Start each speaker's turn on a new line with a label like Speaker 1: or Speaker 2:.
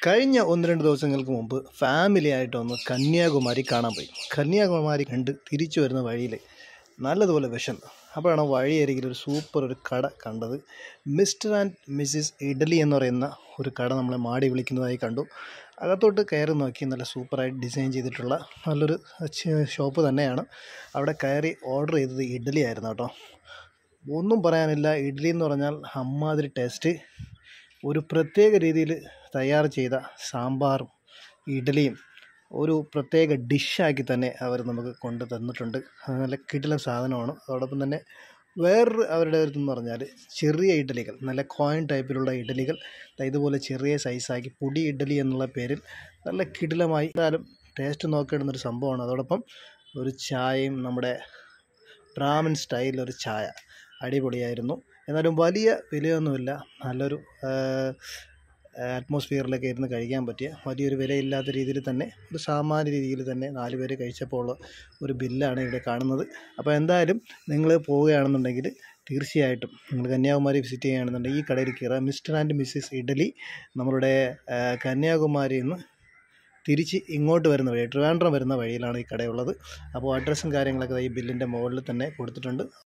Speaker 1: കഴിഞ്ഞ ഒന്ന് രണ്ട് ദിവസങ്ങൾക്ക് മുമ്പ് ഫാമിലി ആയിട്ടൊന്ന് കന്യാകുമാരി കാണാൻ പോയി കന്യാകുമാരി കണ്ട് തിരിച്ചു വരുന്ന വഴിയിൽ നല്ലതുപോലെ വിശന്നു അപ്പോഴാണ് വഴിയരികിൽ ഒരു സൂപ്പർ ഒരു കട കണ്ടത് മിസ്റ്റർ ആൻഡ് മിസ്സിസ് ഇഡലി എന്ന് പറയുന്ന ഒരു കട നമ്മളെ മാടി വിളിക്കുന്നതായി കണ്ടു അകത്തോട്ട് കയറി നോക്കി നല്ല സൂപ്പറായിട്ട് ഡിസൈൻ ചെയ്തിട്ടുള്ള നല്ലൊരു ചെ- ഷോപ്പ് തന്നെയാണ് അവിടെ കയറി ഓർഡർ ചെയ്തത് ഇഡലി ആയിരുന്നു കേട്ടോ ഒന്നും പറയാനില്ല ഇഡ്ഡലി എന്ന് പറഞ്ഞാൽ അമ്മാതിരി ടേസ്റ്റ് ഒരു പ്രത്യേക രീതിയിൽ തയ്യാർ ചെയ്ത സാമ്പാറും ഇഡ്ഡലിയും ഒരു പ്രത്യേക ഡിഷാക്കി തന്നെ അവർ നമുക്ക് കൊണ്ട് തന്നിട്ടുണ്ട് അത് നല്ല കിടിലൻ സാധനമാണ് അതോടൊപ്പം തന്നെ വേറൊരു അവരുടെ ഒരു ഇതെന്ന് പറഞ്ഞാൽ ചെറിയ ഇഡ്ഡലികൾ നല്ല കോയിൻ ടൈപ്പിലുള്ള ഇഡ്ഡലികൾ ദാ ഇതുപോലെ ചെറിയ സൈസാക്കി പൊടി ഇഡ്ഡലി എന്നുള്ള പേരിൽ നല്ല കിടിലമായി എന്നാലും ടേസ്റ്റ് നോക്കിയിടുന്നൊരു സംഭവമാണ് അതോടൊപ്പം ഒരു ചായയും നമ്മുടെ ബ്രാഹ്മിൻ സ്റ്റൈലിൽ ഒരു ചായ അടിപൊളിയായിരുന്നു എന്നാലും വലിയ വിലയൊന്നുമില്ല നല്ലൊരു അറ്റ്മോസ്ഫിയറിലൊക്കെ ഇരുന്ന് കഴിക്കാൻ പറ്റിയ വലിയൊരു വിലയില്ലാത്ത രീതിയിൽ തന്നെ ഒരു സാമാന്യ രീതിയിൽ തന്നെ നാല് പേര് കഴിച്ചപ്പോൾ ഉള്ള ഒരു ബില്ലാണ് ഇവിടെ കാണുന്നത് അപ്പോൾ എന്തായാലും നിങ്ങൾ പോവുകയാണെന്നുണ്ടെങ്കിൽ തീർച്ചയായിട്ടും നിങ്ങൾ കന്യാകുമാരി വിസിറ്റ് ചെയ്യുകയാണെന്നുണ്ടെങ്കിൽ ഈ കടയിൽ കയറുക മിസ്റ്റർ ആൻഡ് മിസ്സിസ് ഇഡലി നമ്മളുടെ ആ, കന്യാകുമാരിയിൽ നിന്ന് തിരിച്ച് ഇങ്ങോട്ട് വരുന്ന വഴി ട്രിവാൻഡ്രം വരുന്ന വഴിയിലാണ് ഈ കടയുള്ളത് അപ്പോൾ അഡ്രസ്സും കാര്യങ്ങളൊക്കെ ദാ ഈ ബില്ലിൻ്റെ മുകളിൽ തന്നെ കൊടുത്തിട്ടുണ്ട്